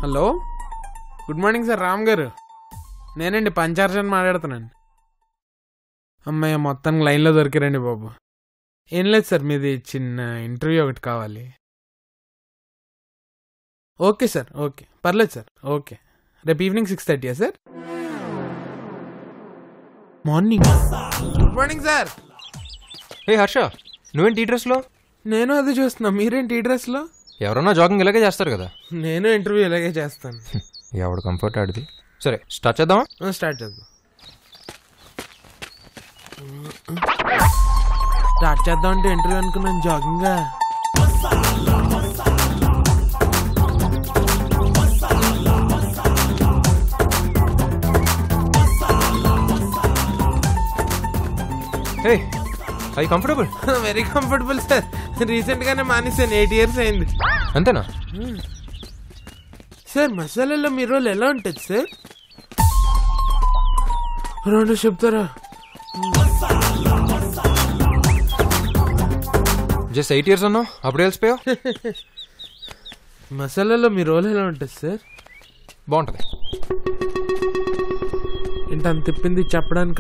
Hello good morning sir Ram garu నేనండి పంచార్జన్ మాట్లాడుతున్నాను అమ్మయ్య మొత్తానికి లైన్లో దొరికారండి బాబు ఏం లేదు సార్ మీది చిన్న ఇంటర్వ్యూ ఒకటి కావాలి ఓకే సార్ ఓకే పర్లేదు సార్ ఓకే రేపు ఈవినింగ్ సిక్స్ థర్టీయా sir morning good morning sir hey Harsha నువ్వేంటి ఈ డ్రెస్లో నేను అది చూస్తున్నా మీరేంటి ఈ డ్రెస్లో ఎవరన్నా జాగింగ్ ఇలాగే చేస్తారు కదా నేను ఇంటర్వ్యూ ఇలాగే చేస్తాను ఎవడు కంఫర్ట్ ఆడిది సరే స్టార్ట్ చేద్దామా ఆ, స్టార్ట్ చేద్దాం స్టార్ట్ చేద్దాం అంటే ఇంటర్వ్యూ అనుకున్నాను జాగింగ్గా hey I comfortable very comfortable sir recent గానే మానేసాను ఎయిట్ ఇయర్స్ అయింది అంతేనా సార్ మసాలాలో మీ రోల్ ఎలా ఉంటుంది సార్ రెండు చెప్తారా జస్ట్ ఎయిట్ ఇయర్స్ అన్నావు అప్పుడే వెళ్ళిపోయావు మసాలాలో మీ రోల్ ఎలా ఉంటుంది సార్ బాగుంటుంది ఏంటి అంత తిప్పింది చెప్పడానిక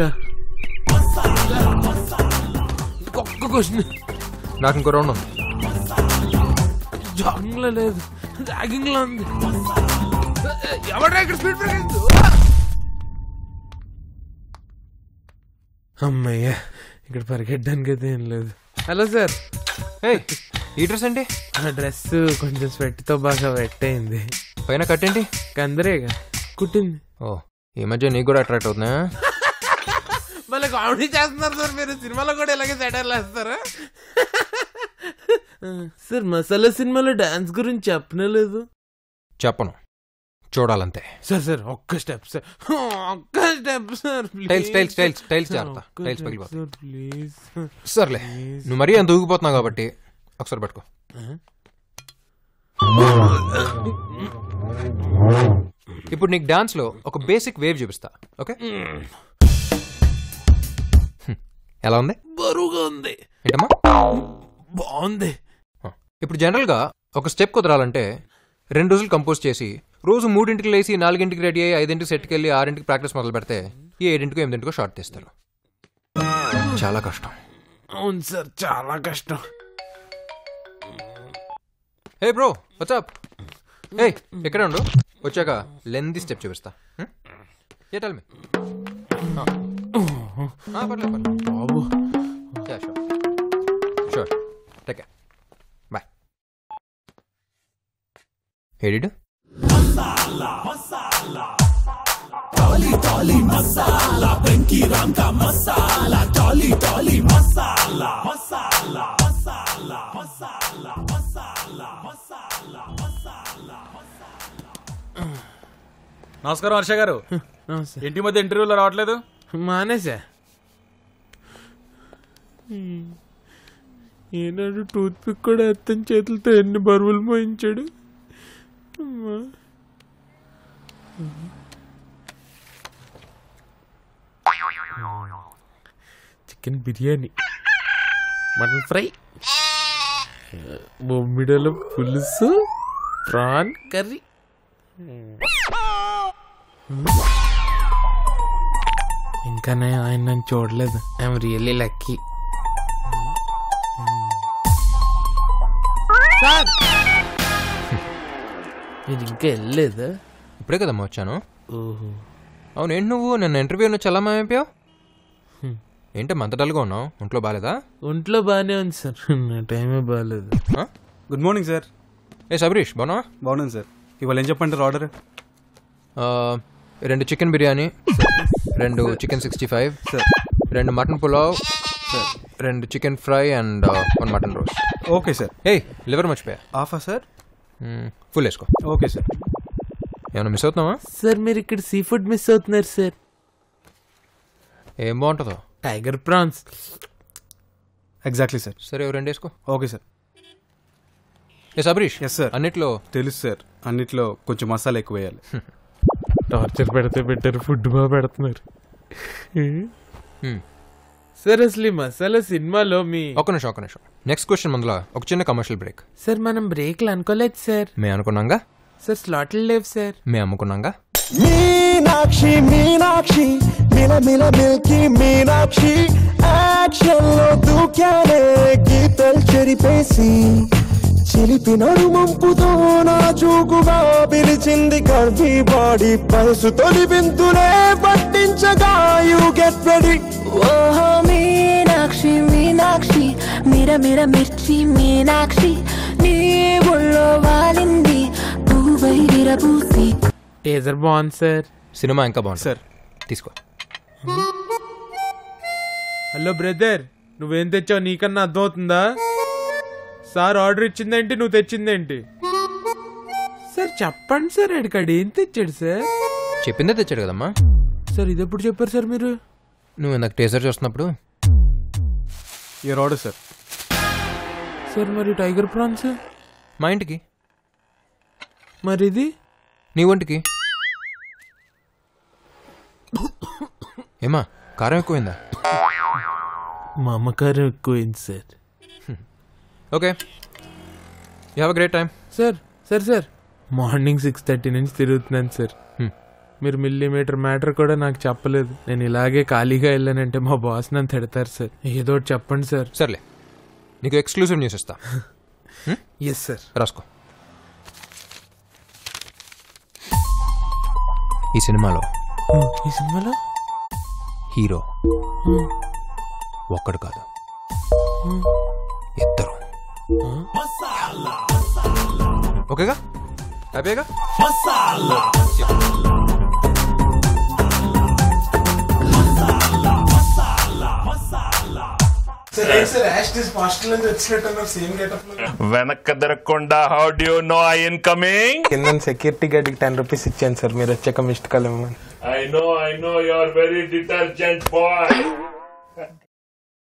ఇంకొక క్వశ్చన్ నాకు ఇంకో రౌండ్ ఉంది జాగింగ్ లో లేదు జాగింగ్ లో ఉంది ఎవడ్రా ఇక్కడ స్పీడ్ బ్రేక్ అమ్మయ్య ఇక్కడ పరిగెట్టడానికి అయితే ఏం లేదు హలో సార్ హే ఈ డ్రెస్ ఏంటి ఆ డ్రెస్ కొంచెం స్వెట్ తో బాగా వెట్ అయింది పైన కట్టేంటి కందరేగా కుట్టింది ఓ ఈ మధ్య నీకు కూడా అట్రాక్ట్ అవుతున్నా మళ్ళీ కామెడీ చేస్తున్నారు సార్ మీరు సినిమాలో కూడా ఇలాగే సెటర్లు వేస్తారా సార్ మసాలా సినిమాలో డాన్స్ గురించి చెప్పనే లేదు చెప్పను చూడాలంతే సార్ సార్ ఒక్క స్టెప్ సార్ ఒక్క step sir Tiles, tiles, tiles, tiles జాగ్రత్త. Tiles పగిలిపోతాయి. సార్ ప్లీజ్ సర్లే నువ్వు మరీ అంత ఊగిపోతున్నావు కాబట్టి ఒకసారి పట్టుకో ఇప్పుడు నీకు డాన్స్ లో ఒక బేసిక్ వేవ్ చూపిస్తా ఓకే హ్మ్. ఎలా ఉంది బరువుగా ఉంది ఏంటమ్మా బాగుంది ఆ. ఇప్పుడు జనరల్గా ఒక స్టెప్ కుదరాలంటే రెండు రోజులు కంపోజ్ చేసి రోజు మూడింటికి లేచి నాలుగింటికి రెడీ అయ్యి ఐదింటికి సెట్కి వెళ్ళి ఆరింటికి ప్రాక్టీస్ మొదలు పెడితే ఈ ఏడింటికో ఎనిమిదింటికో షార్ట్ తీస్తారు చాలా కష్టం అవును సార్ చాలా కష్టం హే బ్రో వాట్సాప్ హే ఎక్కడ ఉండు వచ్చాక లెంది స్టెప్ చూపిస్తా ఏ టెల్ మీ పర్లేదు పర్లేదు బాబు yeah sure sure take care bye ఏడిడు నమస్కారం హర్ష గారు నమస్తే. ఇంటి మధ్య ఇంటర్వ్యూలో రావట్లేదు మానేసా ఏనాడు టూత్ పిక్ కూడా ఎత్తని చేతులతో ఎన్ని బరువులు మోయించాడు అమ్మా. చికెన్ బిర్యానీ మటన్ ఫ్రై బొమ్మిడల పులుసు ప్రాన్ కర్రీ ఇంకానే ఆయన నన్ను చూడలేదు ఐఎమ్ రియల్లీ లక్కీ సార్ మీరు ఇంకా వెళ్ళలేదా ఇప్పుడే కదమ్మా వచ్చాను ఓహో అవును ఏంటి నువ్వు నిన్న ఇంటర్వ్యూ నుంచి ఎలా మాయమైపోయావు ఏంటి మంత డల్గా ఉన్నావు ఒంట్లో బాగాలేదా ఒంట్లో బాగానే ఉంది సార్ నా టైమే బాగాలేదు ఆ? గుడ్ మార్నింగ్ సార్ ఏ సబరీష్ బాగున్నావా బాగున్నాను సార్ ఇవాళ ఏం చెప్పంటారు ఆర్డర్ ఆ, రెండు చికెన్ బిర్యానీ రెండు చికెన్ సిక్స్టీ ఫైవ్ రెండు మటన్ పులావ్ రెండు chicken fry and one mutton roast okay sir ఏ లివర్ మర్చిపోయా ఆఫా సార్ ఫుల్ వేసుకో ఓకే సార్ ఏమైనా మిస్ అవుతున్నావా సార్ మీరు ఇక్కడ సీ ఫుడ్ మిస్ అవుతున్నారు సార్ ఏం బాగుంటుందో టైగర్ ప్రాన్స్ ఎగ్జాక్ట్లీ సార్ సరే ఓ రెండు వేసుకో ఓకే సార్ ఏ సబరీష్ ఎస్ సార్ అన్నిట్లో తెలుసు సార్ అన్నిట్లో కొంచెం మసాలా ఎక్కువ వేయాలి టార్చర్ పెడితే పెట్టారు ఫుడ్ బాగా పెడుతున్నారు Hmm. సార్ అసలు ఈ మసాలా సినిమాలో మీ ఒక్క నిమిషం ఒక్క నిమిషం నెక్స్ట్ క్వశ్చన్ ముందులో ఒక చిన్న కమర్షియల్ బ్రేక్ సార్ మనం బ్రేక్లు అనుకోలేదు సార్ మేము అనుకున్నాగా సార్ స్లాట్లు లేవు సార్ మేము అమ్ముకున్నాగా మీనాక్షి మీనాక్షి మిల మిల మిల్కి మీనాక్షి యాక్షన్ లో దూకానే గీతలు చెరిపేసి చిలిపి నడుమంపుతో నా చూకుగా పిలిచింది కర్భీ బాడీ పల్సు తొలి బిందులే పట్టించగా యూ గెట్ రెడీ ఓహో మీనాక్షి మీనాక్షి మిర మిర మిర్చి మీనాక్షి నీ ఒళ్ళో వాలింది పువ్వై విరబూసి టేజర్ బాగుంది సార్ సినిమా ఇంకా బాగుంది సార్ తీసుకో హలో బ్రదర్ నువ్వేం తెచ్చావు నీకన్నా అర్థమవుతుందా సార్ ఆర్డర్ ఇచ్చిందేంటి నువ్వు తెచ్చిందేంటి సార్ చెప్పండి సార్ అడిగాడు ఏం తెచ్చాడు సార్ చెప్పిందే తెచ్చాడు కదమ్మా సార్ ఇది ఎప్పుడు చెప్పారు సార్ మీరు నువ్వు ఇందాక టేసర్ చూస్తున్నప్పుడు యువర్ ఆర్డర్ సార్ సార్ మరి టైగర్ ప్రాన్స్ మా ఇంటికి మరి ఇది నీ ఒంటికి ఏమా కారం ఎక్కువైందా మా అమ్మకారం ఎక్కువైంది sir okay you have a great time sir sir sir morning six thirty నుంచి తిరుగుతున్నాను సార్ Hmm. మీరు మిల్లీమీటర్ మ్యాటర్ కూడా నాకు చెప్పలేదు నేను ఇలాగే ఖాళీగా వెళ్ళానంటే మా బాస్ నన్ను తిడతారు సార్ ఏదో ఒకటి చెప్పండి సార్ సర్లే నీకు ఎక్స్క్లూసివ్ న్యూస్ ఇస్తా ఎస్ సార్ రాసుకో ఈ సినిమాలో ఈ సినిమాలో హీరో ఒక్కడు కాదు ఇద్దరు ఓకేగా హ్యాపీగా వెనక్కి తిరగకుండా how do you know I in coming కింద సెక్యూరిటీ గార్డ్కి టెన్ రూపీస్ ఇచ్చాను సార్ మీరు వచ్చాక మిస్డ్ కాల్ ఇవ్వమని I know I know you are very detergent bye